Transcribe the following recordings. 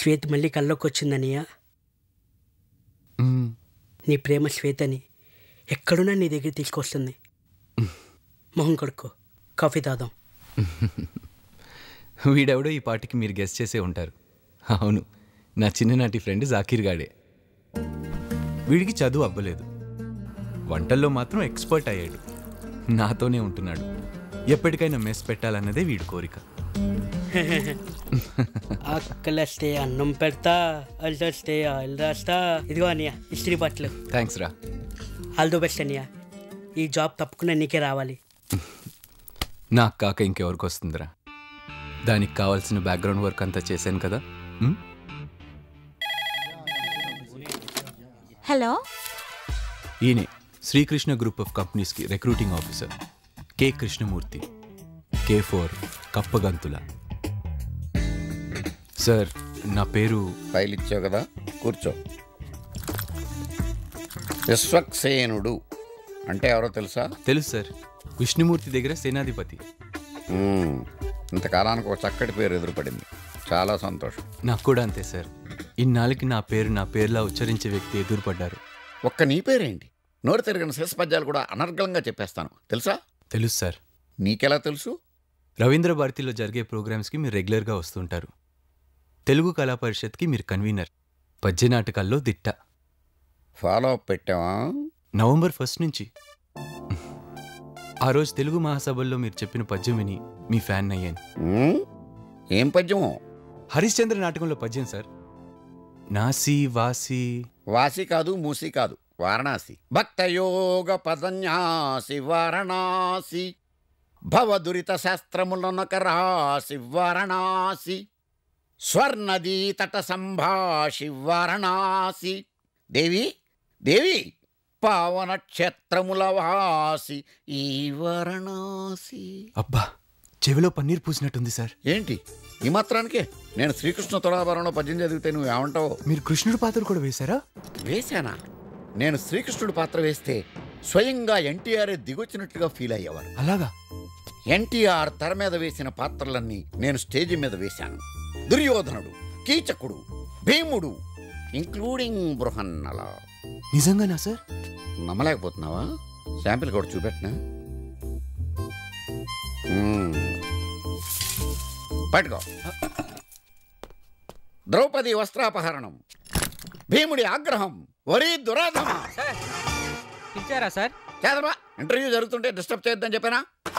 శ్వేత మళ్ళీ కల్లోకి వచ్చిందనియా మ్మ్. నీ ప్రేమ శ్వేతని ఎక్కడున్నా నీ దగ్గర తీసుకొస్తుంది మొహం కడుక్కో కాఫీ తాదాం వీడెవడో ఈ పాటికి మీరు గెస్ట్ చేసే ఉంటారు అవును నా చిన్ననాటి ఫ్రెండ్ జాకీర్ గాడే వీడికి చదువు అవ్వలేదు వంటల్లో మాత్రం ఎక్స్పర్ట్ అయ్యాడు నాతోనే ఉంటున్నాడు ఎప్పటికైనా మెస్ పెట్టాలన్నదే వీడి కోరిక ఆకలిస్తే అన్నం పెడతా అల్దొస్తే ఆయిల్ రాస్తా ఇదిగో అనియా ఇస్త్రీ బట్టలు థ్యాంక్స్ రా ఆల్ దో బెస్ట్ అనియా ఈ జాబ్ తప్పకుండా నీకే రావాలి నాకు కాక ఇంకెవరికి వస్తుందిరా దానికి కావాల్సిన బ్యాక్గ్రౌండ్ వర్క్ అంతా చేశాను కదా మ్? హలో ఈయనే శ్రీకృష్ణ గ్రూప్ ఆఫ్ కంపెనీస్కి recruiting officer K Krishnamurthy K four Kappagantula sir నా పేరు ఫైల్ ఇచ్చావు కదా కూర్చో విశ్వక్సేనుడు అంటే ఎవరో తెలుసా తెలుసు సార్ విష్ణుమూర్తి దగ్గర సేనాధిపతి మ్మ్. ఇంతకాలానికి ఒక చక్కటి పేరు ఎదురుపడింది చాలా సంతోషం నాకు కూడా అంతే సార్ ఇన్నాళ్ళకి నా పేరు నా పేరులా ఉచ్చరించే వ్యక్తి ఎదురుపడ్డారు ఒక్క నీ పేరేంటి నోరు తిరగని శేషపద్యాలు కూడా అనర్గళంగా చెప్పేస్తాను తెలుసా తెలుసు సార్ నీకెలా తెలుసు రవీంద్ర భారతిలో జరిగే ప్రోగ్రామ్స్కి మీరు రెగ్యులర్గా వస్తుంటారు తెలుగు కళా పరిషత్కి మీరు కన్వీనర్ పద్య నాటకాల్లో దిట్ట ఫాలో అప్ పెట్టావా నవంబర్ ఫస్ట్ నుంచి ఆ రోజు తెలుగు మహాసభల్లో మీరు చెప్పిన పద్యం విని మీ ఫ్యాన్ అయ్యాను మ్మ్? ఏం పద్యమో హరిశ్చంద్ర నాటకంలో పద్యం సార్ నాసి వాసి వాసి కాదు మూసి కాదు వారణాసి భక్తయోగ పదన్యాసి వారణాసి భవదురిత శాస్త్రములనొక రాసి వారణాసి స్వర్ణదీ తట సంభాషి వారణాసి దేవి దేవి పావన క్షేత్రముల వాసి ఈ వారణాసి అబ్బా చెవిలో పన్నీర్ పూసినట్టుంది సార్ ఏంటి ఈ మాత్రానికే నేను శ్రీకృష్ణ తులాభరణంలో పద్యం చదివితే నువ్వు ఏమంటావు మీరు కృష్ణుడి పాత్ర కూడా వేశారా వేశానా నేను శ్రీకృష్ణుడు పాత్ర వేస్తే స్వయంగా ఎన్టీఆర్ దిగొచ్చినట్లుగా ఫీల్ అయ్యేవారు అలాగా ఎన్టీఆర్ తెర మీద వేసిన పాత్రలన్నీ నేను స్టేజి మీద వేశాను దుర్యోధనుడు కీచకుడు భీముడు ఇంక్లూడింగ్ బృహన్నల నిజంగానా సార్ నమ్మలేకపోతున్నావా శాంపిల్ కూడా చూపెట్టినా మ్మ్. పట్టుకో ద్రౌపది వస్త్రాపహరణం భీముడి ఆగ్రహం వరి దురాధమ పిలిచారా సార్ చేదమా ఇంటర్వ్యూ జరుగుతుంటే డిస్టర్బ్ చేయొద్దని చెప్పానా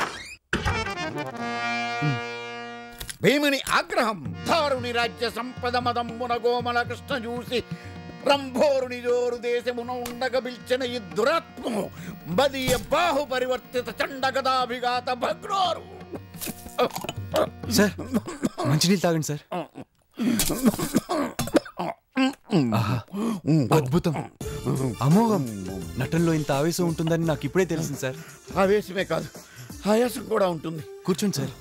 భీముని ఆగ్రహం దారుని రాజ్య సంపద మదమ్మున గోమల కృష్ణ చూసి రంభోరుని జోరు దేశమున ఉండగ పిలిచిన ఈ దురాత్మము బదియ బాహు పరివర్తిత చండగదాభిఘాత భగ్నోరు సార్ మంచినీళ్ళు తాగండి సార్ ఆహా, అద్భుతం అమోఘం నటనలో ఇంత ఆవేశం ఉంటుందని నాకు ఇప్పుడే తెలిసింది సార్ ఆవేశమే కాదు ఆయాసం కూడా ఉంటుంది కూర్చోండి సార్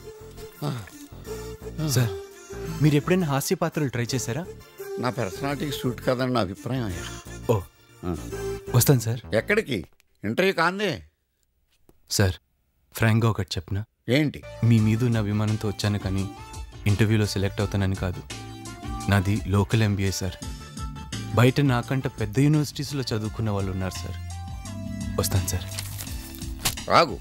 సార్ మీరు ఎప్పుడైనా హాస్య పాత్రలు ట్రై చేశారా నా పర్సనాలిటీకి సూట్ కాదని నా అభిప్రాయం అయ్యా ఓ వస్తాను సార్ ఎక్కడికి ఇంటర్వ్యూ కాందే సార్ ఫ్రాంక్గా ఒకటి చెప్పనా ఏంటి మీ మీద ఉన్న అభిమానంతో వచ్చాను కానీ ఇంటర్వ్యూలో సెలెక్ట్ అవుతానని కాదు నాది లోకల్ ఎంబీఏ సార్ బయట నాకంటే పెద్ద యూనివర్సిటీస్లో చదువుకున్న వాళ్ళు ఉన్నారు సార్ వస్తాను సార్ రాగు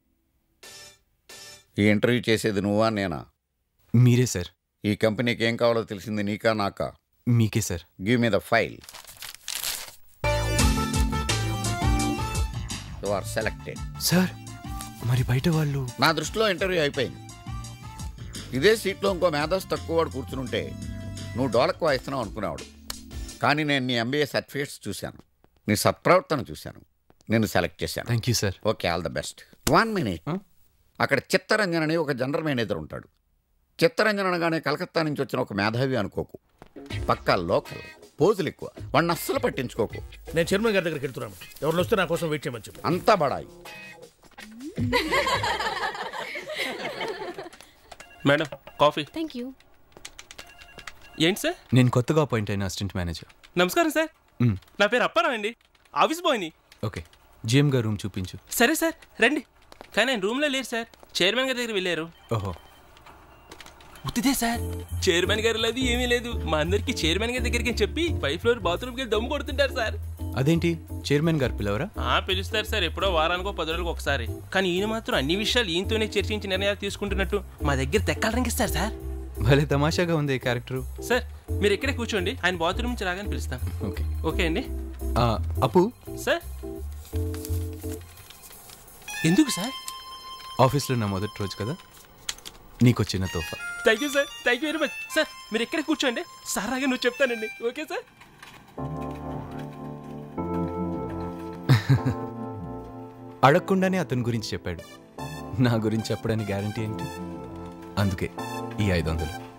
ఈ ఇంటర్వ్యూ చేసేది నువ్వా నేనా మీరే సార్ ఈ కంపెనీకి ఏం కావాలో తెలిసింది నీకా నాకా మీకే sir give me the file you are selected sir మరి బయట వాళ్ళు నా దృష్టిలో ఇంటర్వ్యూ అయిపోయింది ఇదే సీట్లో ఇంకో మేధస్ తక్కువ వాడు కూర్చునుంటే నువ్వు డోలకు వాయిస్తున్నావు అనుకునేవాడు కానీ నేను నీ ఎంబీఏ సర్టిఫికేట్స్ చూశాను నీ సత్ప్రవర్తన చూశాను నేను సెలెక్ట్ చేశాను thank you sir okay all the best one minute Huh? అక్కడ చిత్తరంజన్ అని ఒక జనరల్ మేనేజర్ ఉంటాడు చిత్తరంజన్ అనగానే కలకత్తా నుంచి వచ్చిన ఒక మేధావి అనుకోకు పక్కా లోకల్ పోజులు ఎక్కువ వాడిని అస్సలు పట్టించుకోకు నేను చైర్మన్ గారి దగ్గరికి వెళ్తున్నాను ఎవరిని వస్తే నా కోసం వెయిట్ చేయమని చెప్పు అంతా బడాయి మేడం కాఫీ థ్యాంక్ యూ ఏంటి సార్ నేను కొత్తగా అపాయింట్ అయిన అసిస్టెంట్ మేనేజర్ నమస్కారం సార్ మ్, నా పేరు అప్పారావు అండి ఆఫీస్ బాయ్ని ఓకే జిఎం గారు రూమ్ చూపించు సరే సార్ రండి కానీ ఆయన రూమ్లో లేరు సార్ చైర్మన్ గారి దగ్గర వెళ్ళారు ఓహో ఉత్తిదే సార్ చైర్మన్ గారు లేదు ఏమీ లేదు మా అందరికి చైర్మన్ గారి దగ్గరికి అని చెప్పి పై ఫ్లోర్ బాత్రూమ్కి వెళ్ళి దమ్ము కొడుతుంటారు సార్ అదేంటి చైర్మన్ గారు పిలవరా ఆ పిలుస్తారు సార్ ఎప్పుడో వారానికో పది రోజులకు ఒకసారి కానీ ఈయన మాత్రం అన్ని విషయాలు ఈయనతోనే చర్చించి నిర్ణయాలు తీసుకుంటున్నట్టు మా దగ్గర తెక్కాలనికి ఇస్తారు సార్ భలే తమాషాగా ఉంది ఈ క్యారెక్టరు సార్ మీరు ఇక్కడే కూర్చోండి ఆయన బాత్రూమ్ నుంచి రాగానే పిలుస్తాం ఓకే ఓకే అండి ఆ, అప్పు సార్ ఎందుకు సార్ ఆఫీస్లో నా మొదటి రోజు కదా నీకు చిన్న తోఫా thank you sir thank you very much sir మీరు ఇక్కడే కూర్చోండి సార్ రాగా నువ్వు చెప్తానండి ఓకే సార్ అడగకుండానే అతని గురించి చెప్పాడు నా గురించి చెప్పడానికి గ్యారంటీ ఏంటి అందుకే ఈ ఐదు వందలు